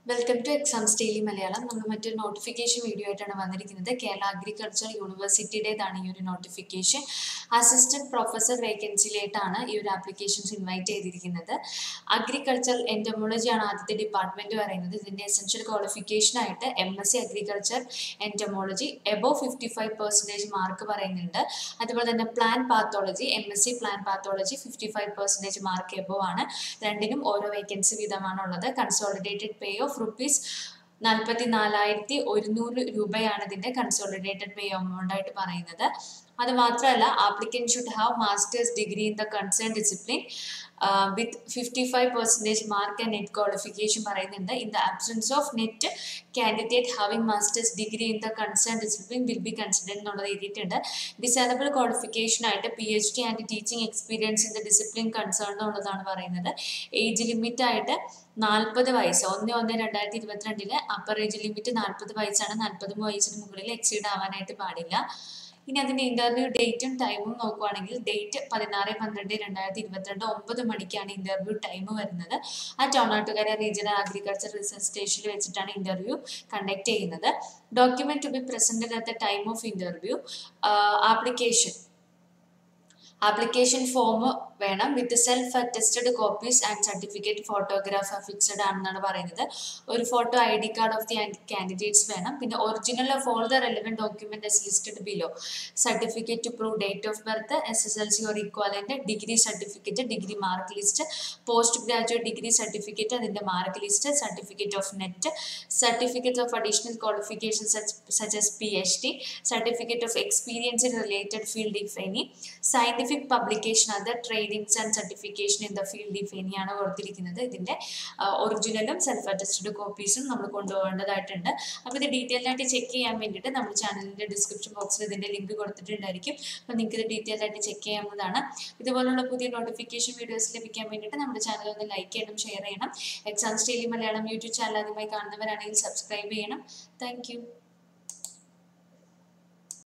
welcome to exams daily Malayalam നമ്മൾ മറ്റൊരു notification video ആയിട്ടാണ് വന്നിരിക്കുന്നത് കേരള അഗ്രികൾച്ചർ യൂണിവേഴ്സിറ്റിയുടേതാണ് ഈ ഒരു നോട്ടിഫിക്കേഷൻ അസിസ്റ്റന്റ് പ്രൊഫസർ വേക്കൻസിയിലേട്ടാണ് ഈ ഒരു ആപ്ലിക്കേഷൻസ് ഇൻവൈറ്റ് ചെയ്തിരിക്കുന്നത് അഗ്രികൾച്ചർ എൻറ്റമോളജി ആണ് ആദ്യത്തെ ഡിപ്പാർട്ട്മെന്റ് പറയുന്നത് ഇതിന്റെ എസെൻഷ്യൽ ക്വാളിഫിക്കേഷൻ ആയിട്ട് M S C agriculture entomology above fifty five percentage mark പറയുന്നുണ്ട് അതുപോലെ തന്നെ plant pathology M S C plant pathology fifty five percentage mark above ആണ് രണ്ടിനും ഓരോ വേക്കൻസി വീതമാണ് ഉള്ളത് കൺസോളിഡേറ്റഡ് പേ ഓഫ് റുപ്പീസ് നാൽപ്പത്തി നാലായിരത്തി ഒരുന്നൂറ് രൂപയാണ് ഇതിന്റെ കൺസോളിഡേറ്റഡ് പേ എമൗണ്ട് ആയിട്ട് പറയുന്നത് അത് മാത്രമല്ല applicant should have masters degree in the concern discipline with fifty five percentage mark and NET qualification പറയുന്നുണ്ട് in the absence of NET candidate having masters degree in the concern discipline will be consider എന്നുള്ളത് എഴുതിയിട്ടുണ്ട് desirable qualification ആയിട്ട് P H D and teaching experience in the discipline concern എന്നുള്ളതാണ് പറയുന്നത് age limit ആയിട്ട് നാൽപ്പത് വയസ്സ് ഒന്ന് ഒന്ന് രണ്ടായിരത്തി ഇരുപത്തിരണ്ടില് അപ്പർ ഏജ് ലിമിറ്റ് നാൽപ്പത് വയസ്സാണ് നാൽപ്പത് വയസ്സിന് മുകളിൽ എക്സീഡ് ആവാനായിട്ട് പാടില്ല ഇനി അതിന്റെ ഇന്റർവ്യൂ ഡേറ്റും ടൈമും നോക്കുവാണെങ്കിൽ ഡേറ്റ് പതിനാറ് പന്ത്രണ്ട് രണ്ടായിരത്തി ഇരുപത്തിരണ്ട് ഒമ്പത് മണിക്കാണ് ഇന്റർവ്യൂ ടൈം വരുന്നത് ആ ടൗണാട്ടുകര റീജിയണൽ അഗ്രികൾച്ചർ റിസർച്ച് സ്റ്റേഷനിൽ വെച്ചിട്ടാണ് ഇന്റർവ്യൂ കണ്ടക്ട് ചെയ്യുന്നത് document to be presented at the time of interview application application form വേണം with self attested copies and certificate photograph affixed ആണെന്നാണ് പറയുന്നത് ഒരു photo I D card of the candidates വേണം പിന്നെ original of all the relevant documents listed below certificate to prove date of birth S S L C or equivalent degree certificate degree mark list post graduate degree certificate അതിന്റെ mark list certificate of NET certificate of additional qualification such as P H D certificate of experience in related field if any scientific publication other trainings and certification in the field if എനിയാണ് കൊടുത്തിരിക്കുന്നത് ഇതിന്റെ ഒറിജിനലും self attested കോപ്പീസും നമ്മൾ കൊണ്ടുപോകേണ്ടതായിട്ടുണ്ട് അപ്പോൾ ഇത് detail ആയിട്ട് check ചെയ്യാൻ വേണ്ടിയിട്ട് നമ്മുടെ ചാനലിന്റെ ഡിസ്ക്രിപ്ഷൻ ബോക്സിൽ ഇതിന്റെ ലിങ്ക് കൊടുത്തിട്ടുണ്ടായിരിക്കും അപ്പോൾ നിങ്ങൾക്ക് ഇത് ഡീറ്റെയിൽ ആയിട്ട് ചെക്ക് ചെയ്യാവുന്നതാണ് ഇതുപോലുള്ള പുതിയ നോട്ടിഫിക്കേഷൻ വീഡിയോസ് ലഭിക്കാൻ വേണ്ടിയിട്ട് നമ്മുടെ ചാനൽ ഒന്ന് ലൈക്ക് ചെയ്യണം ഷെയർ ചെയ്യണം exams daily Malayalam YouTube channel ആദ്യമായി കാണുന്നവരാണെങ്കിൽ സബ്സ്ക്രൈബ് ചെയ്യണം താങ്ക്